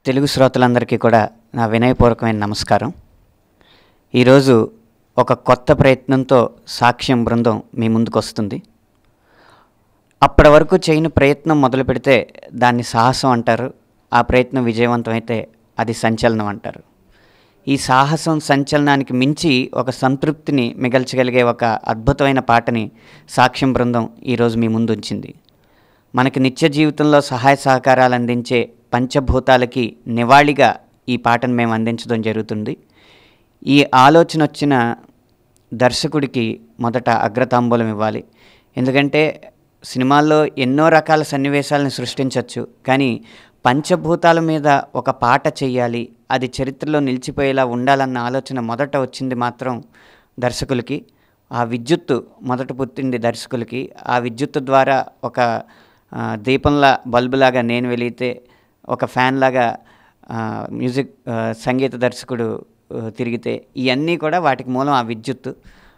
తెలుగు శ్రోతలందరికీ కూడా నా వినయపూర్వకమైన నమస్కారం ఈరోజు ఒక కొత్త ప్రయత్నంతో సాక్ష్యం బృందం మీ ముందుకు వస్తుంది అప్పటి వరకు చేయని ప్రయత్నం మొదలు పెడితే దాన్ని సాహసం అంటారు ఆ ప్రయత్నం విజయవంతమైతే అది సంచలనం అంటారు ఈ సాహసం సంచలనానికి మించి ఒక సంతృప్తిని మిగల్చగలిగే ఒక అద్భుతమైన పాటని సాక్ష్యం బృందం ఈరోజు మీ ముందు ఉంచింది మనకి నిత్య జీవితంలో సహాయ సహకారాలు అందించే పంచభూతాలకి నివాళిగా ఈ పాటను మేము అందించడం జరుగుతుంది ఈ ఆలోచన వచ్చిన దర్శకుడికి మొదట అగ్రతాంబూలం ఇవ్వాలి ఎందుకంటే సినిమాల్లో ఎన్నో రకాల సన్నివేశాలను సృష్టించవచ్చు కానీ పంచభూతాల మీద ఒక పాట చెయ్యాలి అది చరిత్రలో నిలిచిపోయేలా ఉండాలన్న ఆలోచన మొదట వచ్చింది మాత్రం దర్శకులకి ఆ విద్యుత్తు మొదట పుట్టింది దర్శకులకి ఆ విద్యుత్తు ద్వారా ఒక ఆ, దీపంలా బల్బులాగా నేను వెలిగితే ఒక ఫ్యాన్ లాగా ఆ, మ్యూజిక్ ఆ, సంగీత దర్శకుడు ఆ, తిరిగితే ఇవన్నీ కూడా వాటికి మూలం ఆ విద్యుత్తు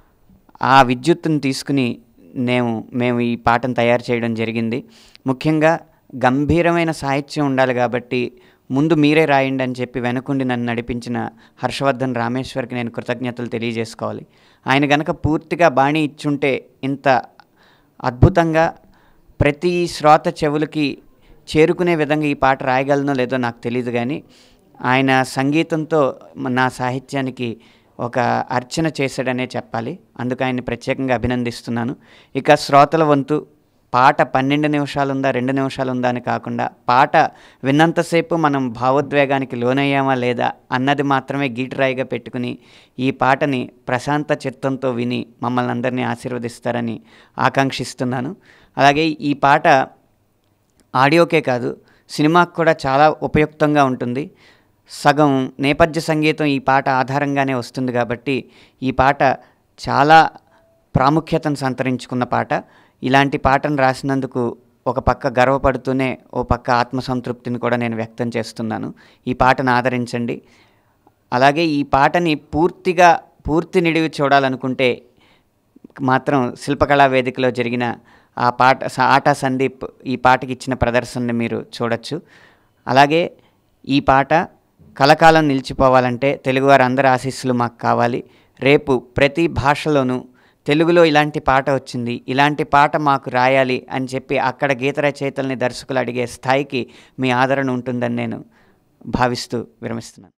ఆ విద్యుత్తును తీసుకుని మేము మేము ఈ పాటను తయారు చేయడం జరిగింది ముఖ్యంగా గంభీరమైన సాహిత్యం ఉండాలి కాబట్టి ముందు మీరే రాయండి అని చెప్పి వెనకుండి నన్ను నడిపించిన హర్షవర్ధన్ రామేశ్వర్కి నేను కృతజ్ఞతలు తెలియజేసుకోవాలి ఆయన గనక పూర్తిగా బాణీ ఇచ్చుంటే ఇంత అద్భుతంగా ప్రతి శ్రోత చెవులకి చేరుకునే విధంగా ఈ పాట రాయగలనో లేదో నాకు తెలియదు కానీ ఆయన సంగీతంతో నా సాహిత్యానికి ఒక అర్చన చేశాడనే చెప్పాలి అందుకు ఆయన్ని ప్రత్యేకంగా అభినందిస్తున్నాను ఇక శ్రోతల వంతు పాట పన్నెండు నిమిషాలు ఉందా రెండు నిమిషాలు ఉందా అని కాకుండా పాట విన్నంతసేపు మనం భావోద్వేగానికి లోనయ్యామా లేదా అన్నది మాత్రమే గీటరాయిగా పెట్టుకుని ఈ పాటని ప్రశాంత చిత్తంతో విని మమ్మల్ని అందరినీ ఆశీర్వదిస్తారని ఆకాంక్షిస్తున్నాను అలాగే ఈ పాట ఆడియోకే కాదు సినిమాకు కూడా చాలా ఉపయుక్తంగా ఉంటుంది సగం నేపథ్య సంగీతం ఈ పాట ఆధారంగానే వస్తుంది కాబట్టి ఈ పాట చాలా ప్రాముఖ్యతను సంతరించుకున్న పాట ఇలాంటి పాటను రాసినందుకు ఒక పక్క గర్వపడుతూనే ఓ పక్క ఆత్మసంతృప్తిని కూడా నేను వ్యక్తం చేస్తున్నాను ఈ పాటను ఆదరించండి అలాగే ఈ పాటని పూర్తిగా పూర్తి నిడివి చూడాలనుకుంటే మాత్రం శిల్పకళా వేదికలో జరిగిన ఆ పాట స- ఆట సందీప్ ఈ పాటకి ఇచ్చిన ప్రదర్శనని మీరు చూడొచ్చు అలాగే ఈ పాట కలకాలం నిలిచిపోవాలంటే తెలుగువారు అందరి ఆశీస్సులు మాకు కావాలి రేపు ప్రతి భాషలోనూ తెలుగులో ఇలాంటి పాట వచ్చింది ఇలాంటి పాట మాకు రాయాలి అని చెప్పి అక్కడ గీత రచయితల్ని దర్శకులు అడిగే స్థాయికి మీ ఆదరణ ఉంటుందని నేను భావిస్తూ విరమిస్తున్నాను